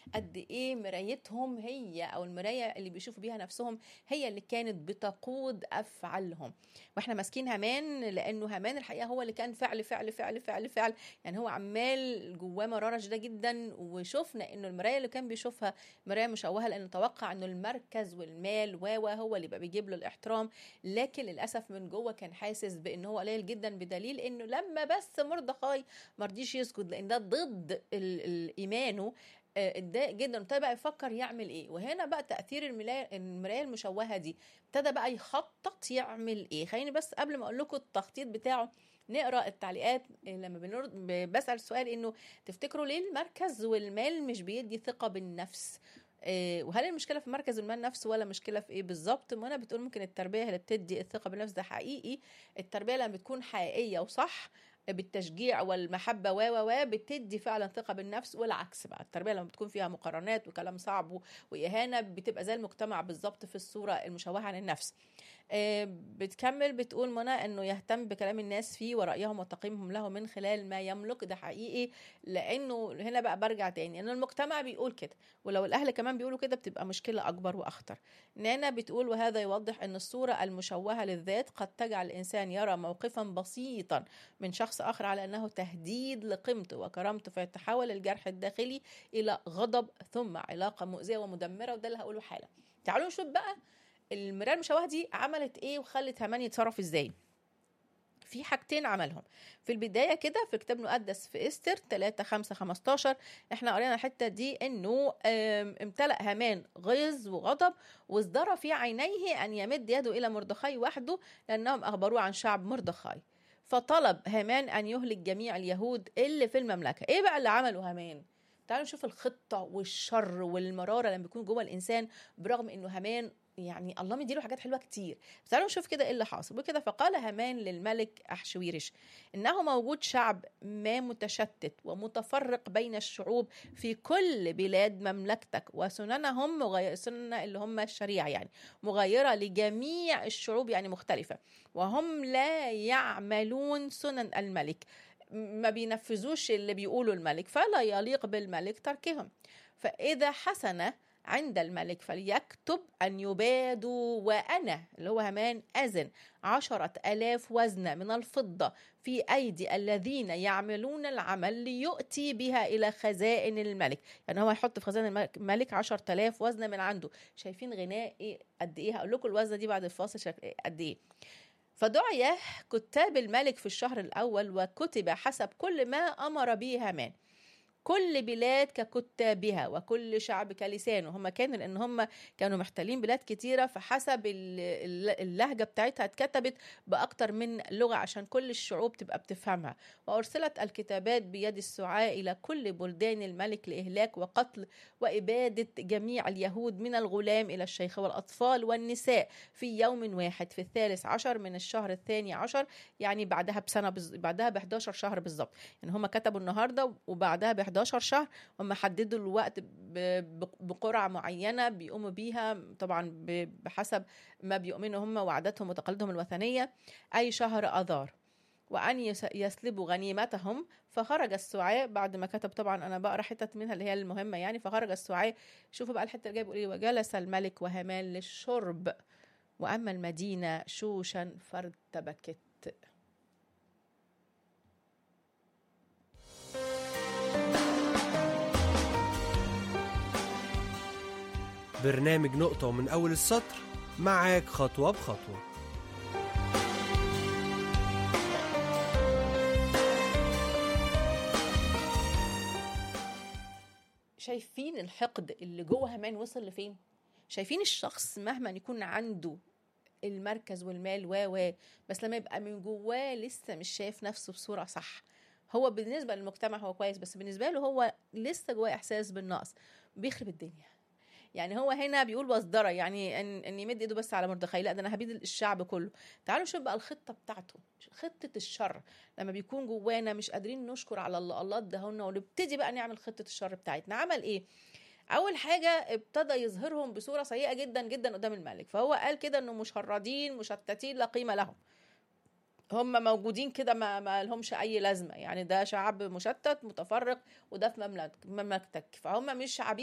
قد ايه مرايتهم هي او المرايه اللي بيشوفوا بيها نفسهم هي اللي كانت بتقود افعالهم واحنا ماسكين هامان لانه هامان الحقيقه هو اللي كان فعل فعل فعل فعل فعل يعني هو عمال جواه مراره شديده جدا وشفنا انه المرايه اللي كان بيشوفها مرايه مشوهه لانه توقع انه المركز والمال و هو اللي بقى بيجيب له الاحترام لكن للاسف من جوه كان حاسس بان هو قليل جدا بدليل انه لما بس مردخاي ما رضيش يسجد لان ده ضد ايمانه اتضايق جدا ابتدى بقى يفكر يعمل ايه وهنا بقى تاثير المرايه المرايه المشوهه دي ابتدى بقى يخطط يعمل ايه خليني بس قبل ما اقول لكم التخطيط بتاعه نقرا التعليقات لما بنرد بسال سؤال انه تفتكروا ليه المركز والمال مش بيدي ثقه بالنفس وهل المشكله في مركز المال نفسه ولا مشكله في ايه بالظبط منى بتقول ممكن التربيه اللي بتدي الثقه بالنفس ده حقيقي التربيه لما بتكون حقيقيه وصح بالتشجيع والمحبه و و و بتدي فعلا ثقه بالنفس والعكس بقى التربيه لما بتكون فيها مقارنات وكلام صعب واهانه بتبقى زي المجتمع بالظبط في الصوره المشوهه عن النفس بتكمل بتقول منى انه يهتم بكلام الناس فيه ورايهم وتقييمهم له من خلال ما يملك ده حقيقي لانه هنا بقى برجع تاني ان المجتمع بيقول كده ولو الاهل كمان بيقولوا كده بتبقى مشكله اكبر واخطر نانا بتقول وهذا يوضح ان الصوره المشوهه للذات قد تجعل الانسان يرى موقفا بسيطا من شخص اخر على انه تهديد لقيمته وكرامته فيتحول الجرح الداخلي الى غضب ثم علاقه مؤذيه ومدمره وده اللي هقوله حالا تعالوا نشوف بقى المرايه المشوهه دي عملت ايه وخلت هامان يتصرف ازاي في حاجتين عملهم في البداية كده في كتاب مقدس في استر 3 5 15 احنا قرينا الحتة دي انه امتلأ هامان غيظ وغضب وازدرى في عينيه ان يمد يده الى مردخاي وحده لانهم اخبروه عن شعب مردخاي فطلب هامان ان يهلك جميع اليهود اللي في المملكة ايه بقى اللي عمله هامان تعالوا نشوف الخطة والشر والمرارة لما بيكون جوه الإنسان برغم إنه هامان يعني الله مديله حاجات حلوه كتير بس تعالوا نشوف كده ايه اللي حاصل وكده فقال هامان للملك احشويرش انه موجود شعب ما متشتت ومتفرق بين الشعوب في كل بلاد مملكتك وسننهم مغير سنن اللي هم الشريعه يعني مغيره لجميع الشعوب يعني مختلفه وهم لا يعملون سنن الملك ما بينفذوش اللي بيقوله الملك فلا يليق بالملك تركهم فإذا حسن عند الملك فليكتب أن يبادوا وأنا اللي هو همان أذن عشرة ألاف وزنة من الفضة في أيدي الذين يعملون العمل ليؤتي بها إلى خزائن الملك يعني هو يحط في خزائن الملك عشرة ألاف وزنة من عنده شايفين غناء إيه قد إيه هقول لكم الوزنة دي بعد الفاصل قد إيه فدعي كتاب الملك في الشهر الأول وكتب حسب كل ما أمر به هامان كل بلاد ككتابها وكل شعب كلسانه هم كانوا لان هم كانوا محتلين بلاد كتيره فحسب اللهجه بتاعتها اتكتبت باكتر من لغه عشان كل الشعوب تبقى بتفهمها وارسلت الكتابات بيد السعاة الى كل بلدان الملك لاهلاك وقتل واباده جميع اليهود من الغلام الى الشيخ والاطفال والنساء في يوم واحد في الثالث عشر من الشهر الثاني عشر يعني بعدها بسنه بز... بعدها ب 11 شهر بالظبط يعني هم كتبوا النهارده وبعدها ب 11 شهر هم حددوا الوقت بقرعة معينة بيقوموا بيها طبعا بحسب ما بيؤمنوا هم وعاداتهم وتقاليدهم الوثنية أي شهر أذار وأن يسلبوا غنيمتهم فخرج السعاء بعد ما كتب طبعا أنا بقرا حتت منها اللي هي المهمة يعني فخرج السعاء شوفوا بقى الحتة اللي جايه بيقول إيه وجلس الملك وهامان للشرب وأما المدينة شوشا فارتبكت برنامج نقطة ومن أول السطر معاك خطوة بخطوة شايفين الحقد اللي جوه همان وصل لفين شايفين الشخص مهما يكون عنده المركز والمال و و بس لما يبقى من جواه لسه مش شايف نفسه بصورة صح هو بالنسبة للمجتمع هو كويس بس بالنسبة له هو لسه جواه إحساس بالنقص بيخرب الدنيا يعني هو هنا بيقول وصدرة يعني ان ان يمد ايده بس على مردخاي لا ده انا هبيد الشعب كله تعالوا نشوف بقى الخطه بتاعته خطه الشر لما بيكون جوانا مش قادرين نشكر على الله الله اداهولنا ونبتدي بقى نعمل خطه الشر بتاعتنا عمل ايه اول حاجه ابتدى يظهرهم بصوره سيئه جدا جدا قدام الملك فهو قال كده انه مشردين مشتتين لا قيمه لهم هم موجودين كده ما, ما لهمش اي لازمه يعني ده شعب مشتت متفرق وده في مملكتك فهم مش عبيد